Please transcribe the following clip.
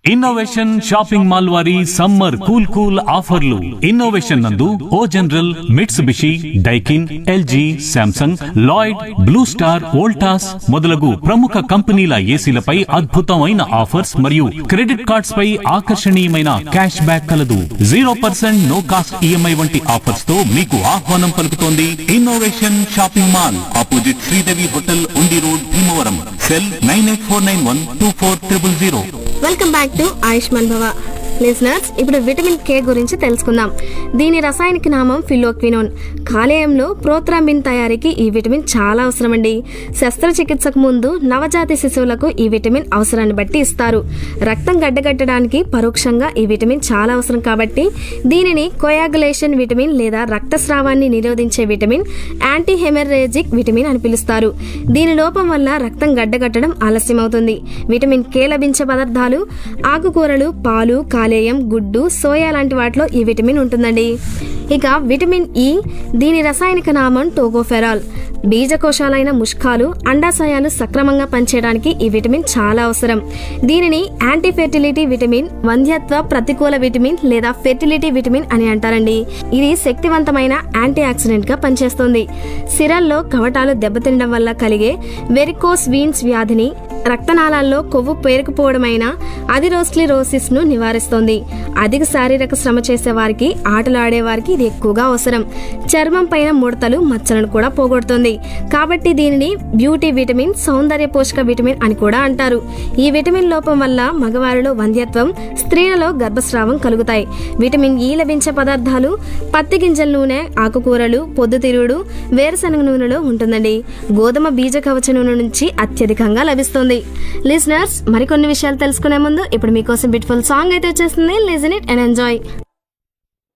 innovation shopping mall వారి summer cool cool ఆఫర్లు innovation నందు O General Mitsubishi Daikin LG Samsung Lloyd Blue Star Voltas మొదలగు ప్రముఖ కంపెనీల ఏసీలపై అద్భుతమైన ఆఫర్స్ మరియు క్రెడిట్ కార్డ్స్ పై ఆకర్షణీయమైన క్యాష్ బ్యాక్ కలదు zero percent no cost EMI వంటి ఆఫర్స్ తో మీకు ఆహ్వానం పలుకుతోంది innovation shopping mall opposite Sridevi hotel Undi road Bhimavaram cell nine eight four nine one two four triple zero welcome back to Ayushman Bhava listeners ఇప్పుడు విటమిన్ కే గురించి తెలుసుకుందాం దీని రసాయనిక నామం ఫిలోక్వినోన్ కాలేయంలో ప్రోత్రాంబిన్ తయారీకి ఈ విటమిన్ చాలా అవసరమండి శస్త్రచికిత్సకు ముందు నవజాత శిశువులకు ఈ విటమిన్ అవసరాన్ని బట్టి ఇస్తారు రక్తం గడ్డగట్టడానికి పరోక్షంగా ఈ విటమిన్ చాలా అవసరం కాబట్టి దీనిని కోయాగులేషన్ విటమిన్ లేదా రక్తస్రావాన్ని నిరోధించే విటమిన్ యాంటీ హెమరేజిక్ విటమిన్ అని పిలుస్తారు దీని లోపం వల్ల రక్తం గడ్డగట్టడం ఆలస్యమవుతుంది విటమిన్ కే లభించే పదార్థాలు ఆకుకూరలు పాలు కాలేయం గుడ్డు సోయా లాంటి వాటిలో ఈ విటమిన్ ఉంటుందండి ఇక విటమిన్ ఇ దీని రసాయనిక నామం టోగోఫెరాల్ బీజకోశాలైన ముష్కాలు అండాశయాలు సక్రమంగా పనిచేయడానికి ఈ విటమిన్ చాలా అవసరం దీనిని యాంటీ ఫెర్టిలిటీ విటమిన్ వంధ్యత్వ ప్రతికూల విటమిన్ లేదా ఫెర్టిలిటీ విటమిన్ అని అంటారండి ఇది శక్తివంతమైన యాంటీ ఆక్సిడెంట్ గా పనిచేస్తుంది సిరల్లో కవటాలు దెబ్బతినడం వల్ల కలిగే వెరికోస్ వీన్స్ వ్యాధిని రక్తనాళాల్లో కొవ్వు పేరుకుపోవడమైన అదిరోస్క్లిరోసిస్ ను నివారిస్తుంది అధిక శారీరక శ్రమ చేసే వారికి ఆటలు ఆడే వారికి ఇది ఎక్కువగా అవసరం చర్మం పైన ముడతలు మచ్చలను కూడా పోగొడుతుంది కాబట్టి దీనిని బ్యూటీ విటమిన్ సౌందర్య పోషక విటమిన్ అని కూడా అంటారు ఈ విటమిన్ లోపం వల్ల మగవారిలో వంధ్యత్వం స్త్రీలలో గర్భస్రావం కలుగుతాయి విటమిన్ ఈ లభించే పదార్థాలు పత్తి గింజల నూనె ఆకుకూరలు పొద్దుతిరుగుడు వేరుశనగ నూనెలో ఉంటుందండి గోధుమ బీజ కవచ నూనె నుంచి అత్యధికంగా లభిస్తుంది లిజనర్స్ మరికొన్ని విషయాలు తెలుసుకునే ముందు ఇప్పుడు మీకోసం బ్యూటిఫుల్ సాంగ్ అయితే వచ్చేస్తుంది లిజన్ ఇట్ అండ్ ఎంజాయ్